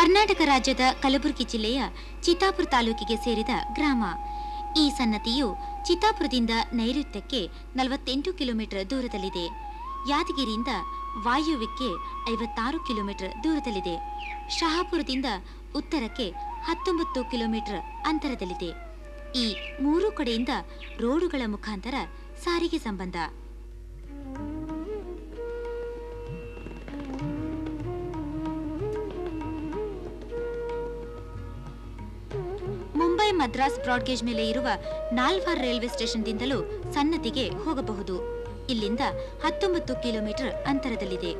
ಕರ್ನಾಟಕ ರಾಜ್ಯದ ಕಲಬುರಗಿ ಜಿಲ್ಲೆಯ ಚಿತ್ತಾಪುರ ತಾಲೂಕಿಗೆ ಸೇರಿದ ಗ್ರಾಮ ಈ ಸನ್ನತಿಯು ಚಿತ್ತಾಪುರದಿಂದ ನೈಋತ್ಯಕ್ಕೆ ನಲವತ್ತೆಂಟು ಕಿಲೋಮೀಟರ್ ದೂರದಲ್ಲಿದೆ ಯಾದಗಿರಿಯಿಂದ ವಾಯುವ್ಯಕ್ಕೆ ಐವತ್ತಾರು ಕಿಲೋಮೀಟರ್ ದೂರದಲ್ಲಿದೆ ಶಹಾಪುರದಿಂದ ಉತ್ತರಕ್ಕೆ ಹತ್ತೊಂಬತ್ತು ಕಿಲೋಮೀಟರ್ ಅಂತರದಲ್ಲಿದೆ ಈ ಮೂರು ಕಡೆಯಿಂದ ರೋಡುಗಳ ಮುಖಾಂತರ ಸಾರಿಗೆ ಸಂಬಂಧ ಮುಂಬೈ ಮದ್ರಾಸ್ ಬ್ರಾಡ್ಗೇಜ್ ಮೇಲೆ ಇರುವ ನಾಲ್ವಾರ್ ರೈಲ್ವೆ ಸ್ಟೇಷನ್ದಿಂದಲೂ ಸನ್ನತಿಗೆ ಹೋಗಬಹುದು ಇಲ್ಲಿಂದ ಹತ್ತೊಂಬತ್ತು ಕಿಲೋಮೀಟರ್ ಅಂತರದಲ್ಲಿದೆ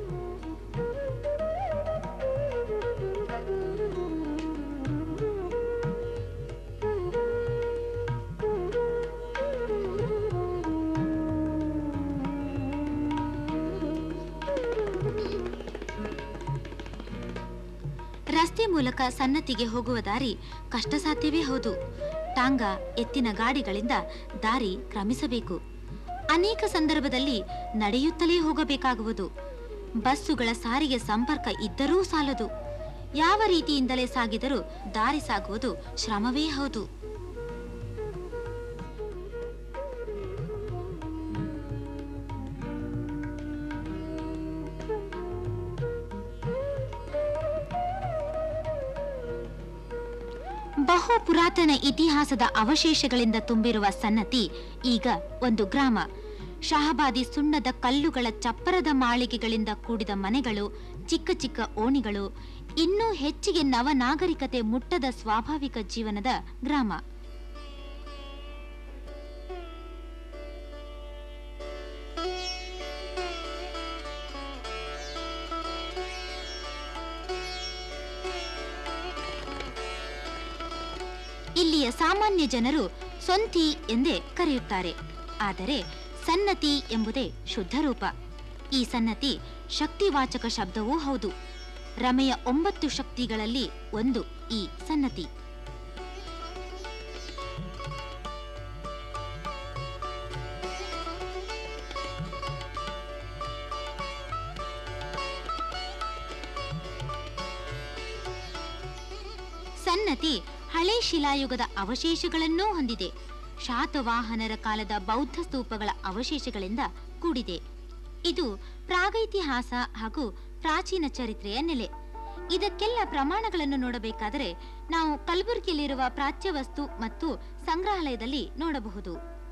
ರಸ್ತೆ ಮೂಲಕ ಸನ್ನತಿಗೆ ಹೋಗುವ ದಾರಿ ಕಷ್ಟಸಾಧ್ಯವೇ ಹೌದು ಟಾಂಗ ಎತ್ತಿನ ಗಾಡಿಗಳಿಂದ ದಾರಿ ಕ್ರಮಿಸಬೇಕು ಅನೇಕ ಸಂದರ್ಭದಲ್ಲಿ ನಡೆಯುತ್ತಲೇ ಹೋಗಬೇಕಾಗುವುದು ಬಸ್ಸುಗಳ ಸಾರಿಗೆ ಸಂಪರ್ಕ ಇದ್ದರೂ ಸಾಲದು ಯಾವ ರೀತಿಯಿಂದಲೇ ಸಾಗಿದರೂ ದಾರಿ ಸಾಗುವುದು ಶ್ರಮವೇ ಹೌದು ಬಹು ಪುರಾತನ ಇತಿಹಾಸದ ಅವಶೇಷಗಳಿಂದ ತುಂಬಿರುವ ಸನ್ನತಿ ಈಗ ಒಂದು ಗ್ರಾಮ ಶಹಬಾದಿ ಸುಣ್ಣದ ಕಲ್ಲುಗಳ ಚಪ್ಪರದ ಮಾಳಿಗೆಗಳಿಂದ ಕೂಡಿದ ಮನೆಗಳು ಚಿಕ್ಕ ಚಿಕ್ಕ ಓಣಿಗಳು ಇನ್ನೂ ಹೆಚ್ಚಿಗೆ ನವನಾಗರಿಕತೆ ಮುಟ್ಟದ ಸ್ವಾಭಾವಿಕ ಜೀವನದ ಗ್ರಾಮ ಇಲ್ಲಿಯ ಸಾಮಾನ್ಯ ಜನರು ಸೊಂತಿ ಎಂದೇ ಕರೆಯುತ್ತಾರೆ ಆದರೆ ಸನ್ನತಿ ಎಂಬುದೇ ಶುದ್ಧ ರೂಪ ಈ ಸನ್ನತಿ ಶಕ್ತಿವಾಚಕ ಶಬ್ದವೂ ಹೌದು ರಮೆಯ ಒಂಬತ್ತು ಶಕ್ತಿಗಳಲ್ಲಿ ಒಂದು ಈ ಸನ್ನತಿ ಸನ್ನತಿ ಹಳೆ ಶಿಲಾಯುಗದ ಅವಶೇಷಗಳನ್ನೂ ಹೊಂದಿದೆ ಶಾತವಾಹನರ ಕಾಲದ ಬೌದ್ಧ ಸ್ತೂಪಗಳ ಅವಶೇಷಗಳಿಂದ ಕೂಡಿದೆ ಇದು ಪ್ರಾಗೈತಿಹಾಸ ಹಾಗೂ ಪ್ರಾಚೀನ ಚರಿತ್ರೆಯ ನೆಲೆ ಇದಕ್ಕೆಲ್ಲ ಪ್ರಮಾಣಗಳನ್ನು ನೋಡಬೇಕಾದರೆ ನಾವು ಕಲಬುರಗಿಯಲ್ಲಿರುವ ಪ್ರಾಚ್ಯ ವಸ್ತು ಮತ್ತು ಸಂಗ್ರಹಾಲಯದಲ್ಲಿ ನೋಡಬಹುದು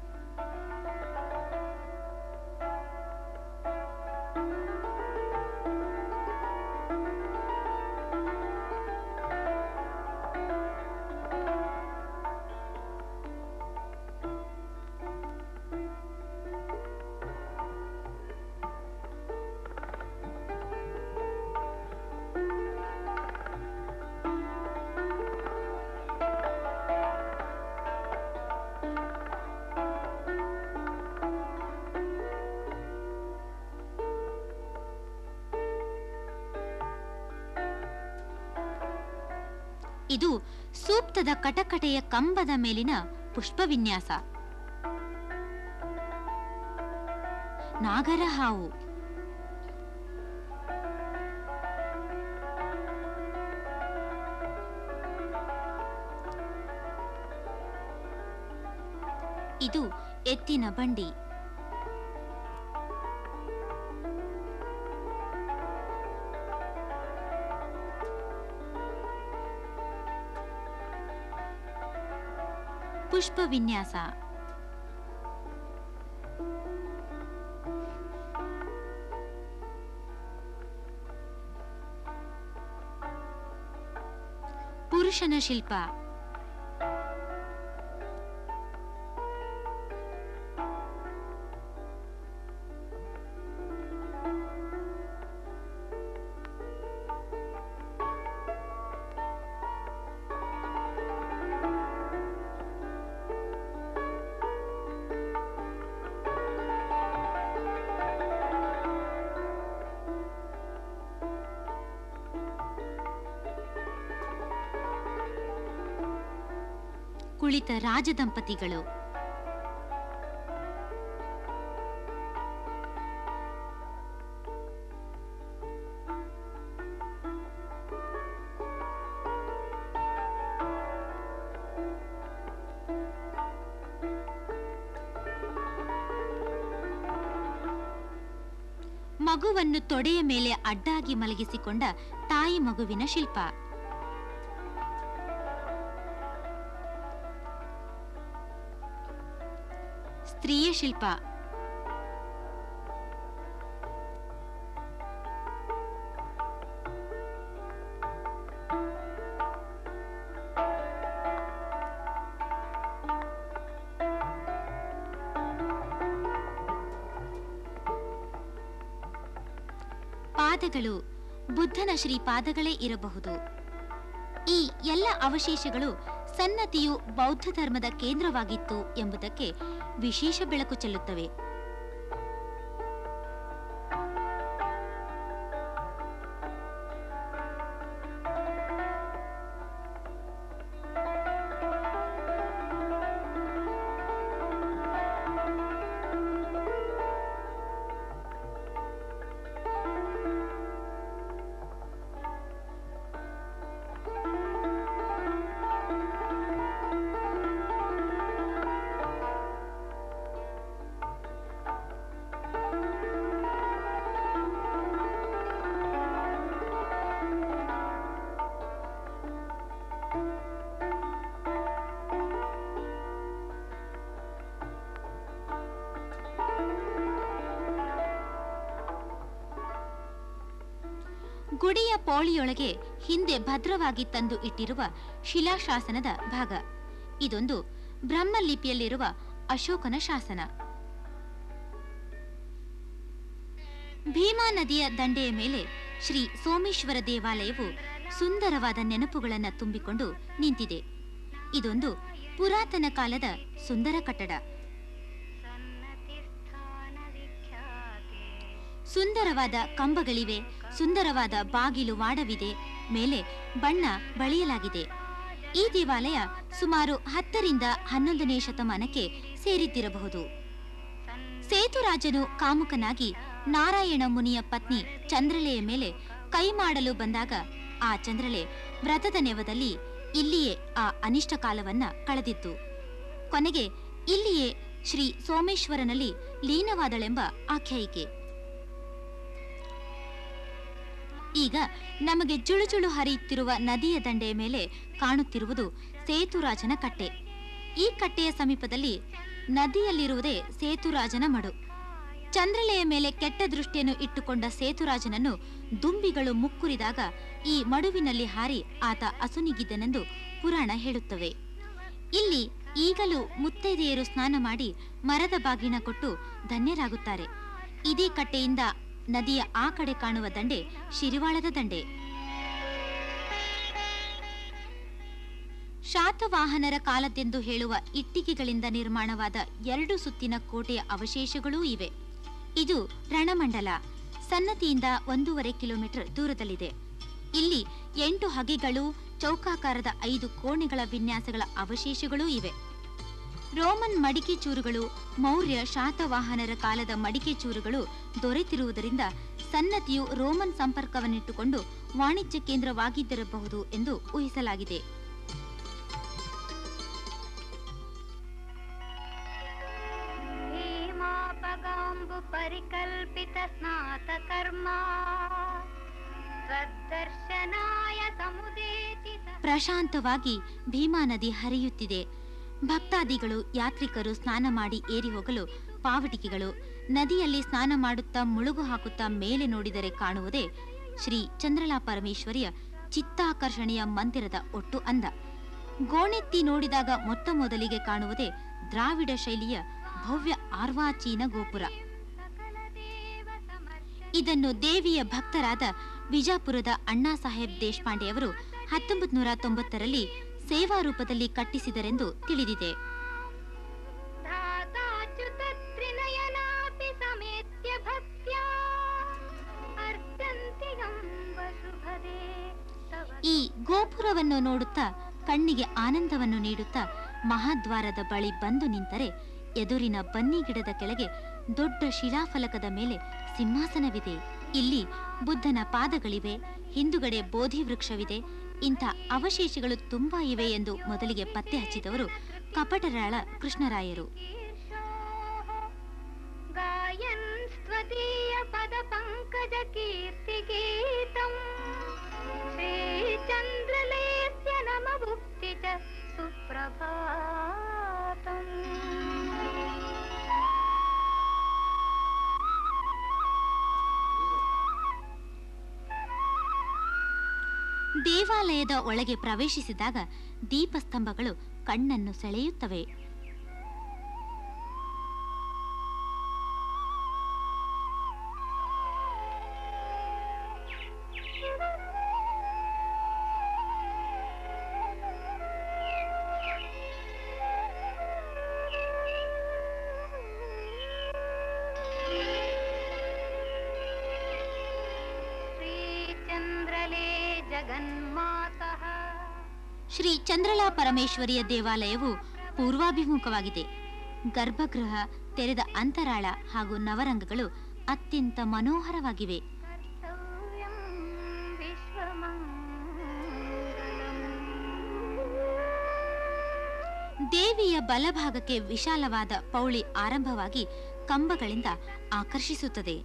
ಇದು ಸೂಕ್ತದ ಕಟಕಟೆಯ ಕಂಬದ ಮೇಲಿನ ಪುಷ್ಪವಿನ್ಯಾಸ ನಾಗರ ಹಾವು ಇದು ಎತ್ತಿನ ಬಂಡಿ ಪುಷ್ಪ ವಿನ್ಯಾಸ ಪುರುಷನ ಶಿಲ್ಪ ಕುಳಿತ ರಾಜದಂಪತಿಗಳು ಮಗುವನ್ನು ತೊಡೆಯ ಮೇಲೆ ಅಡ್ಡಾಗಿ ಮಲಗಿಸಿಕೊಂಡ ತಾಯಿ ಮಗುವಿನ ಶಿಲ್ಪ ಸ್ತ್ರೀಯ ಶಿಲ್ಪ ಪಾದಗಳು ಬುದ್ಧನ ಶ್ರೀಪಾದಗಳೇ ಇರಬಹುದು ಈ ಎಲ್ಲ ಅವಶೇಷಗಳು ಸನ್ನತಿಯು ಬೌದ್ಧ ಧರ್ಮದ ಕೇಂದ್ರವಾಗಿತ್ತು ಎಂಬುದಕ್ಕೆ ವಿಶೇಷ ಬೆಳಕು ಚೆಲ್ಲುತ್ತವೆ ಗುಡಿಯ ಪೋಳಿಯೊಳಗೆ ಹಿಂದೆ ಭದ್ರವಾಗಿ ತಂದು ಇಟ್ಟಿರುವ ಶಿಲಾಶಾಸನದ ಭಾಗ ಇದೊಂದು ಬ್ರಹ್ಮಲಿಪಿಯಲ್ಲಿರುವ ಅಶೋಕನ ಶಾಸನ ಭೀಮಾ ನದಿಯ ದಂಡೆಯ ಮೇಲೆ ಶ್ರೀ ಸೋಮೇಶ್ವರ ದೇವಾಲಯವು ಸುಂದರವಾದ ನೆನಪುಗಳನ್ನು ತುಂಬಿಕೊಂಡು ನಿಂತಿದೆ ಇದೊಂದು ಪುರಾತನ ಕಾಲದ ಸುಂದರ ಕಟ್ಟಡ ಸುಂದರವಾದ ಕಂಬಗಳಿವೆ ಸುಂದರವಾದ ಬಾಗಿಲು ವಾಡವಿದೆ ಮೇಲೆ ಬಣ್ಣ ಬಳಿಯಲಾಗಿದೆ ಈ ದೇವಾಲಯ ಸುಮಾರು ಹತ್ತರಿಂದ ಹನ್ನೊಂದನೇ ಶತಮಾನಕ್ಕೆ ಸೇರಿದ್ದಿರಬಹುದು ಸೇತುರಾಜನು ಕಾಮುಕನಾಗಿ ನಾರಾಯಣ ಮುನಿಯ ಪತ್ನಿ ಚಂದ್ರಲೆಯ ಮೇಲೆ ಕೈ ಮಾಡಲು ಬಂದಾಗ ಆ ಚಂದ್ರಲೆ ವ್ರತದ ನೆವದಲ್ಲಿ ಇಲ್ಲಿಯೇ ಆ ಅನಿಷ್ಟ ಕಾಲವನ್ನ ಕಳೆದಿತ್ತು ಕೊನೆಗೆ ಇಲ್ಲಿಯೇ ಶ್ರೀ ಸೋಮೇಶ್ವರನಲ್ಲಿ ಲೀನವಾದಳೆಂಬ ಆಖ್ಯಾಯಿಕೆ ಈಗ ನಮಗೆ ಜುಳುಜುಳು ಹರಿಯುತ್ತಿರುವ ನದಿಯ ದಂಡೆಯ ಮೇಲೆ ಕಾಣುತ್ತಿರುವುದು ಸೇತುರಾಜನ ಕಟ್ಟೆ ಈ ಕಟ್ಟೆಯ ಸಮೀಪದಲ್ಲಿ ನದಿಯಲ್ಲಿರುವುದೇ ಸೇತುರಾಜನ ಮಡು ಚಂದ್ರಲೆಯ ಮೇಲೆ ಕೆಟ್ಟ ದೃಷ್ಟಿಯನ್ನು ಇಟ್ಟುಕೊಂಡ ಸೇತುರಾಜನನ್ನು ದುಂಬಿಗಳು ಮುಕ್ಕುರಿದಾಗ ಈ ಮಡುವಿನಲ್ಲಿ ಹಾರಿ ಆತ ಅಸುನಿಗಿದ್ದನೆಂದು ಪುರಾಣ ಹೇಳುತ್ತವೆ ಇಲ್ಲಿ ಈಗಲೂ ಮುತ್ತೈದೆಯರು ಸ್ನಾನ ಮಾಡಿ ಮರದ ಬಾಗಿನ ಕೊಟ್ಟು ಧನ್ಯರಾಗುತ್ತಾರೆ ಇದೇ ಕಟ್ಟೆಯಿಂದ ನದಿಯ ಆ ಕಡೆ ಕಾಣುವ ದಂಡೆ ಶಿರಿವಾಳದ ದಂಡೆ ಶಾತವಾಹನರ ಕಾಲದ್ದೆಂದು ಹೇಳುವ ಇಟ್ಟಿಗೆಗಳಿಂದ ನಿರ್ಮಾಣವಾದ ಎರಡು ಸುತ್ತಿನ ಕೋಟೆಯ ಅವಶೇಷಗಳೂ ಇವೆ ಇದು ರಣಮಂಡಲ ಸನ್ನತಿಯಿಂದ ಒಂದೂವರೆ ಕಿಲೋಮೀಟರ್ ದೂರದಲ್ಲಿದೆ ಇಲ್ಲಿ ಎಂಟು ಹಗೆಗಳು ಚೌಕಾಕಾರದ ಐದು ಕೋಣೆಗಳ ವಿನ್ಯಾಸಗಳ ಅವಶೇಷಗಳೂ ಇವೆ ರೋಮನ್ ಮಡಿಕೆ ಚೂರುಗಳು ಮೌರ್ಯ ಶಾತವಾಹನರ ಕಾಲದ ಮಡಿಕೆ ಚೂರುಗಳು ದೊರೆತಿರುವುದರಿಂದ ಸನ್ನತಿಯು ರೋಮನ್ ಸಂಪರ್ಕವನ್ನಿಟ್ಟುಕೊಂಡು ವಾಣಿಜ್ಯ ಕೇಂದ್ರವಾಗಿದ್ದಿರಬಹುದು ಎಂದು ಊಹಿಸಲಾಗಿದೆ भीमापगाम्बु परिकल्पित स्नातकर्मा त्वद्दर्शनाय समुदेचित ಪ್ರಶಾಂತವಾಗಿ ಭೀಮಾ ನದಿ ಹರಿಯುತ್ತಿದೆ ಭಕ್ತಾದಿಗಳು ಯಾತ್ರಿಕರು ಸ್ನಾನ ಮಾಡಿ ಏರಿ ಹೋಗಲು ಪಾವಟಿಕೆಗಳು ನದಿಯಲ್ಲಿ ಸ್ನಾನ ಮಾಡುತ್ತಾ ಮುಳುಗು ಹಾಕುತ್ತಾ ಮೇಲೆ ನೋಡಿದರೆ ಕಾಣುವುದೇ ಶ್ರೀ ಚಂದ್ರಲಾ ಪರಮೇಶ್ವರಿಯ ಚಿತ್ತಾಕರ್ಷಣೆಯ ಮಂದಿರದ ಒಟ್ಟು ಅಂದ ಗೋಣೆತ್ತಿ ನೋಡಿದಾಗ ಮೊಟ್ಟ ಮೊದಲಿಗೆ ಕಾಣುವುದೇ ದ್ರಾವಿಡ ಶೈಲಿಯ ಭವ್ಯ ಆರ್ವಾಚೀನ ಗೋಪುರ सकल देव समर्शन ಇದನ್ನು ದೇವಿಯ ಭಕ್ತರಾದ ವಿಜಾಪುರದ ಅಣ್ಣಾ ಸಾಹೇಬ್ ದೇಶಪಾಂಡೆಯವರು ಹತ್ತೊಂಬತ್ತು ನೂರ ತೊಂಬತ್ತರಲ್ಲಿ ಸೇವಾ ರೂಪದಲ್ಲಿ ಕಟ್ಟಿಸಿದರೆಂದು ತಿಳಿದಿದೆ धाताच्युतत्रिनयनापि समेत्य भक्त्या अर्चन्ति अम्ब शुभदे तव ಈ ಗೋಪುರವನ್ನು ನೋಡುತ್ತಾ ಕಣ್ಣಿಗೆ ಆನಂದವನ್ನು ನೀಡುತ್ತಾ ಮಹಾದ್ವಾರದ ಬಳಿ ಬಂದು ನಿಂತರೆ ಎದುರಿನ ಬನ್ನಿ ಗಿಡದ ಕೆಳಗೆ ದೊಡ್ಡ ಶಿಲಾಫಲಕದ ಮೇಲೆ ಸಿಂಹಾಸನವಿದೆ ಇಲ್ಲಿ ಬುದ್ಧನ ಪಾದಗಳಿವೆ ಹಿಂದುಗಡೆ ಬೋಧಿ ವೃಕ್ಷವಿದೆ ಇಂಥ ಅವಶೇಷಗಳು ತುಂಬಾ ಇವೆ ಎಂದು ಮೊದಲಿಗೆ ಪತ್ತೆ ಹಚ್ಚಿದವರು ಕಪಟರಾಳ ಕೃಷ್ಣರಾಯರು शीर्षोः गायन् स्वदीय पद पङ्कजकीर्तिगीतम् श्रीचन्द्रलेस्य नमभुक्ति च सुप्रभातम् ದೇವಾಲಯದ ಒಳಗೆ ಪ್ರವೇಶಿಸಿದಾಗ ದೀಪಸ್ತಂಭಗಳು ಕಣ್ಣನ್ನು ಸೆಳೆಯುತ್ತವೆ श्रीचन्द्रले जगन्मातः ಶ್ರೀ ಚಂದ್ರಲಾ ಪರಮೇಶ್ವರಿಯ ದೇವಾಲಯವು ಪೂರ್ವಾಭಿಮುಖವಾಗಿದೆ ಗರ್ಭಗೃಹ ತೆರೆದ ಅಂತರಾಳ ಹಾಗೂ ನವರಂಗಗಳು ಅತ್ಯಂತ ಮನೋಹರವಾಗಿವೆ कर्तव्यं विश्वमङ्गलम् ದೇವಿಯ ಬಲಭಾಗಕ್ಕೆ ವಿಶಾಲವಾದ ಪೌಳಿ ಆರಂಭವಾಗಿ ಕಂಬಗಳಿಂದ ಆಕರ್ಷಿಸುತ್ತದೆ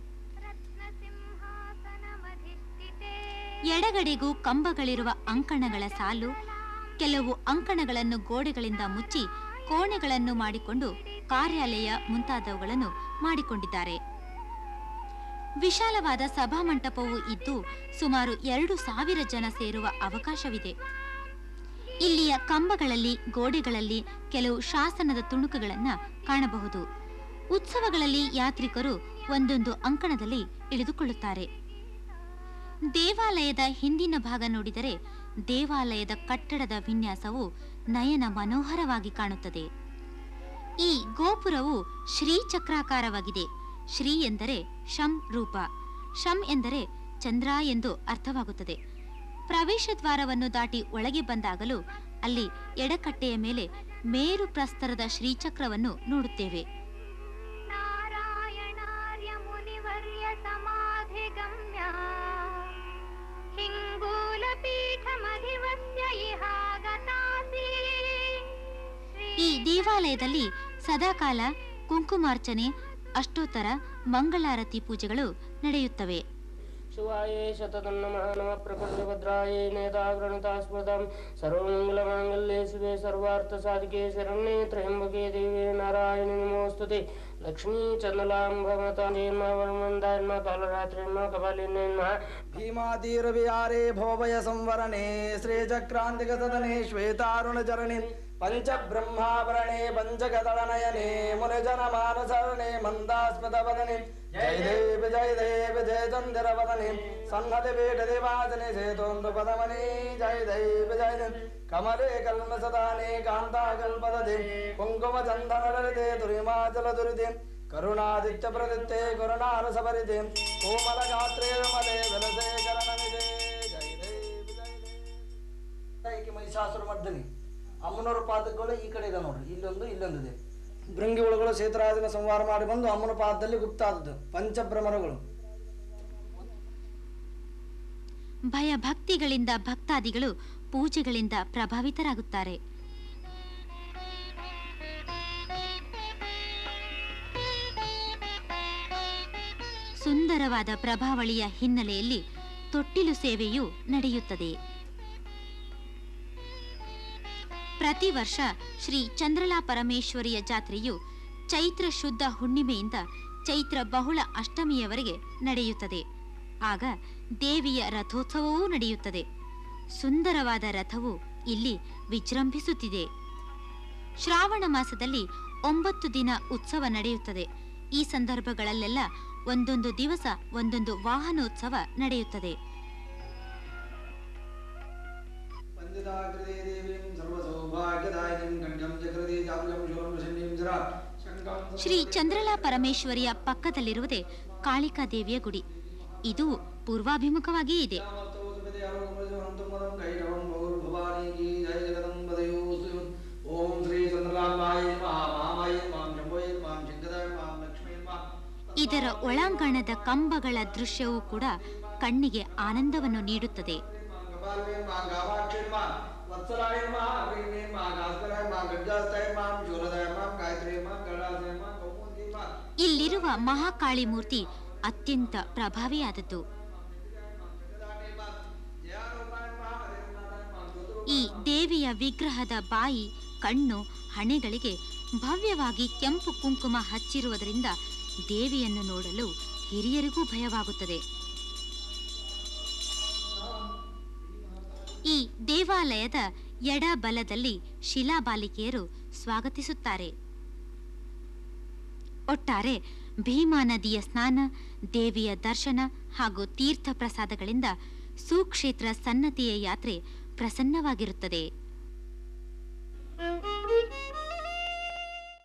रत्नसिंहासनमधिष्ठिते ಎಡಗಡೆಗೂ ಕಂಬಗಳಿರುವ ಅಂಕಣಗಳ ಸಾಲು ಕೆಲವು ಅಂಕಣಗಳನ್ನು ಗೋಡೆಗಳಿಂದ ಮುಚ್ಚಿ ಕೋಣೆಗಳನ್ನು ಮಾಡಿಕೊಂಡು ಕಾರ್ಯಾಲಯ ಮುಂತಾದವುಗಳನ್ನು ಮಾಡಿಕೊಂಡಿದ್ದಾರೆ ವಿಶಾಲವಾದ ಸಭಾಮಂಟಪವೂ ಇದ್ದು ಸುಮಾರು ಎರಡು ಸಾವಿರ ಜನ ಸೇರುವ ಅವಕಾಶವಿದೆ ಇಲ್ಲಿಯ ಕಂಬಗಳಲ್ಲಿ ಗೋಡೆಗಳಲ್ಲಿ ಕೆಲವು ಶಾಸನದ ತುಣುಕುಗಳನ್ನು ಕಾಣಬಹುದು ಉತ್ಸವಗಳಲ್ಲಿ ಯಾತ್ರಿಕರು ಒಂದೊಂದು ಅಂಕಣದಲ್ಲಿ ಇಳಿದುಕೊಳ್ಳುತ್ತಾರೆ ದೇವಾಲಯದ ಹಿಂದಿನ ಭಾಗ ನೋಡಿದರೆ ದೇವಾಲಯದ ಕಟ್ಟಡದ ವಿನ್ಯಾಸವು ನಯನ ಮನೋಹರವಾಗಿ ಕಾಣುತ್ತದೆ ಈ ಗೋಪುರವು ಶ್ರೀಚಕ್ರಾಕಾರವಾಗಿದೆ ಶ್ರೀ ಎಂದರೆ ಶಂ ರೂಪ ಶಂ ಎಂದರೆ ಚಂದ್ರ ಎಂದು ಅರ್ಥವಾಗುತ್ತದೆ ಪ್ರವೇಶ ದ್ವಾರವನ್ನು ದಾಟಿ ಒಳಗೆ ಬಂದಾಗಲೂ ಅಲ್ಲಿ ಎಡಕಟ್ಟೆಯ ಮೇಲೆ ಮೇರು ಪ್ರಸ್ತರದ ಶ್ರೀಚಕ್ರವನ್ನು ನೋಡುತ್ತೇವೆ नारायणार्य मुनिवर्य समाधिगम्य हिङ्गूलपीठमधिवस्य इहागतासि ಈ ದೇವಾಲಯದಲ್ಲಿ ಸದಾಕಾಲ ಕುಂಕುಮಾರ್ಚನೆ ಅಷ್ಟೋತ್ತರ ಮಂಗಳಾರತಿ ಪೂಜೆಗಳು ನಡೆಯುತ್ತವೆ ಶಿವಾಯೇ ಶತತಂ ನಮಃ ನಮಃ ಪ್ರಕೃತಿಭದ್ರಾಯೇ ನೇತಾಗ್ರಣತಾಸ್ಪದಂ ಸರ್ವಮಂಗಲಮಾಂಗಲ್ಯೇ ಶಿವೆ ಸರ್ವಾರ್ಥಸಾಧಿಕೆ ಶರಣ್ಯೇ ತ್ರಯಂಬಕೆ ದೇವಿ ನಾರಾಯಣಿ ನಮೋಸ್ತುತೆ ಲಕ್ಷ್ಮೀ ಚಂದಲಾಂಬಮತ ಜೇನ್ಮ ವರ್ಮಂದಾನ್ಮ ಕಾಲರಾತ್ರಿನ್ಮ ಕಪಾಲಿನ್ಮ ಭೀಮಾತೀರವಿಹಾರೇ ಭವಭಯ ಸಂವರಣೆ ಶ್ರೀಚಕ್ರಾಂತಿಗತದನೆ ಶ್ವೇತಾರುಣಚರಣೆ ಪಂಚಬ್ರಹ್ಮಾಭರಣೆ ಪಂಚಗದಳನಯನೆ ಮುನಿಜನ ಮಾನಸರಣೆ ಮಂದಾಸ್ಮದ ವದನೆ ಜಯ ದೇವ ಜಯ ದೇವ ಜಯ ಚಂದಿರ ವದನೆ ಸನ್ನತಿ ಪೀಠ ದೇವಾದನೆ ಸೇತೋಂದು ಪದಮನೆ ಜಯ ದೇವ ಜಯ ದೇವ ಕಮಲೆ ಕಲ್ಮಸದಾನೆ ಕಾಂತಾಕಲ್ಪದದೆ ಕುಂಕುಮ ಚಂದನಲಲಿತೆ ದುರಿಮಾಚಲ ದುರಿತೆ ಕರುಣಾದಿತ್ಯ ಪ್ರದಿತ್ತೆ ಕರುಣಾರಸಭರಿತೆ ಕೋಮಲ ಗಾತ್ರೇ ಮಲೆ ವಿಲಸೆ ಕರಣಮಿದೆ ಜಯ ದೇವ ಜಯ ದೇವ ಈಕೆ ಮಹಿಷಾಸುರ ಮರ್ದನಿ ಅಮ್ಮನವರ ಪಾದಗಳು ಈ ಕಡೆ ಇದೆ ನೋಡ್ರಿ ಇಲ್ಲೊಂದು ಇಲ್ಲೊಂದಿದೆ ಭೃಂಗಿ ಒಳಗಳು ಸೇತುರಾದಿನ ಸಂಹಾರ ಮಾಡಿ ಬಂದು ಅಮ್ಮನ ಪಾದದಲ್ಲಿ ಗುಪ್ತ ಆದದ್ದು ಪಂಚಭ್ರಮರಗಳು ಭಯ ಭಕ್ತಿಗಳಿಂದ ಭಕ್ತಾದಿಗಳು ಪೂಜೆಗಳಿಂದ ಪ್ರಭಾವಿತರಾಗುತ್ತಾರೆ ಸುಂದರವಾದ ಪ್ರಭಾವಳಿಯ ಹಿನ್ನೆಲೆಯಲ್ಲಿ ತೊಟ್ಟಿಲು ಸೇವೆಯೂ ನಡೆಯುತ್ತದೆ ಪ್ರತಿ ವರ್ಷ ಶ್ರೀ ಚಂದ್ರಲಾ ಪರಮೇಶ್ವರಿಯ ಜಾತ್ರೆಯು ಚೈತ್ರ ಶುದ್ಧ ಹುಣ್ಣಿಮೆಯಿಂದ ಚೈತ್ರ ಬಹುಳ ಅಷ್ಟಮಿಯವರೆಗೆ ನಡೆಯುತ್ತದೆ ಆಗ ದೇವಿಯ ರಥೋತ್ಸವವೂ ನಡೆಯುತ್ತದೆ ಸುಂದರವಾದ ರಥವು ಇಲ್ಲಿ ವಿಜೃಂಭಿಸುತ್ತಿದೆ ಶ್ರಾವಣ ಮಾಸದಲ್ಲಿ ಒಂಬತ್ತು ದಿನ ಉತ್ಸವ ನಡೆಯುತ್ತದೆ ಈ ಸಂದರ್ಭಗಳಲ್ಲೆಲ್ಲ ಒಂದೊಂದು ದಿವಸ ಒಂದೊಂದು ವಾಹನೋತ್ಸವ ನಡೆಯುತ್ತದೆ ವಂದಿತಾಕೃತೆ ದೇವೀಂ ಸರ್ವಸೌಭಾಗ್ಯದಾಯಿನೀಂ ಕಂಠಂ ಚಕ್ರದಿ ಜಾಬುಜಂ ಶೂಲಂ ಶನ್ಯಂ ಜರಾ ಶಂಕಂ ಶ್ರೀ ಚಂದ್ರಲಾ ಪರಮೇಶ್ವರಿಯ ಪಕ್ಕದಲ್ಲಿರುವುದೇ ಕಾಳಿಕಾ ದೇವಿಯ ಗುಡಿ ಇದು ಪೂರ್ವಾಭಿಮುಖವಾಗಿಯೇ ಇದೆ ಶ್ಯಾಮಸ್ತೋ ಸುಪತಿ ಆರೋಗ್ಯಮೃಜವಂತು ಮದಂ ಕೈರವಂ ಭಗವದ್ಭವಾನಿ ಕೀ ಜಯ ಜಗದಂಬದಯೋ ಶ್ರೀ ಓಂ ಶ್ರೀ ಚಂದ್ರಲಾಂಬಾಯ ನಮಃ ಮಾಮಾಯ ಮಾಂ ಶಂಭೋಯ ಮಾಂ ಶಂಕರಾಯ ಮಾಂ ಲಕ್ಷ್ಮೀ ಮಾಂ ಇದರ ಒಳಾಂಗಣದ ಕಂಬಗಳ ದೃಶ್ಯವೂ ಕೂಡ ಕಣ್ಣಿಗೆ ಆನಂದವನ್ನು ನೀಡುತ್ತದೆ ಮಾಂ ಕಪಾಲವೇ ಮಾಂ ಗಾವಾಕ್ಷೇ ಮಾಂ ವತ್ಸಲಾಯ ಮಾಂ ಅಗ್ನಿವೇ ಮಾಂ ಗಾಸ್ಕರಾಯ ಮಾಂ ಗಡ್ಗಾಸ್ತಾಯ ಮಾಂ ಶೂಲದಾಯ ಮಾಂ ಗಾಯತ್ರಿ ಮಾಂ ಕರುಣಾಸಯ ಮಾಂ ಕೌಮುದಿ ಮಾಂ ಇಲ್ಲಿರುವ ಮಹಾಕಾಳಿ ಮೂರ್ತಿ ಅತ್ಯಂತ ಪ್ರಭಾವಿಯಾದದ್ದು ಈ ದೇವಿಯ ವಿಗ್ರಹದ ಬಾಯಿ ಕಣ್ಣು ಹಣೆಗಳಿಗೆ ಭವ್ಯವಾಗಿ ಕೆಂಪು ಕುಂಕುಮ ಹಚ್ಚಿರುವುದರಿಂದ ದೇವಿಯನ್ನು ನೋಡಲು ಹಿರಿಯರಿಗೂ ಭಯವಾಗುತ್ತದೆ ಈ ದೇವಾಲಯದ ಎಡ ಬಲದಲ್ಲಿ ಶಿಲಾಬಾಲಿಕೆಯರು ಸ್ವಾಗತಿಸುತ್ತಾರೆ ಒಟ್ಟಾರೆ ಭೀಮಾ ನದಿಯ ಸ್ನಾನ ದೇವಿಯ ದರ್ಶನ ಹಾಗೂ ತೀರ್ಥ ಪ್ರಸಾದಗಳಿಂದ ಸುಕ್ಷೇತ್ರ ಸನ್ನತಿಯ ಯಾತ್ರೆ ಪ್ರಸನ್ನವಾಗಿರುತ್ತದೆ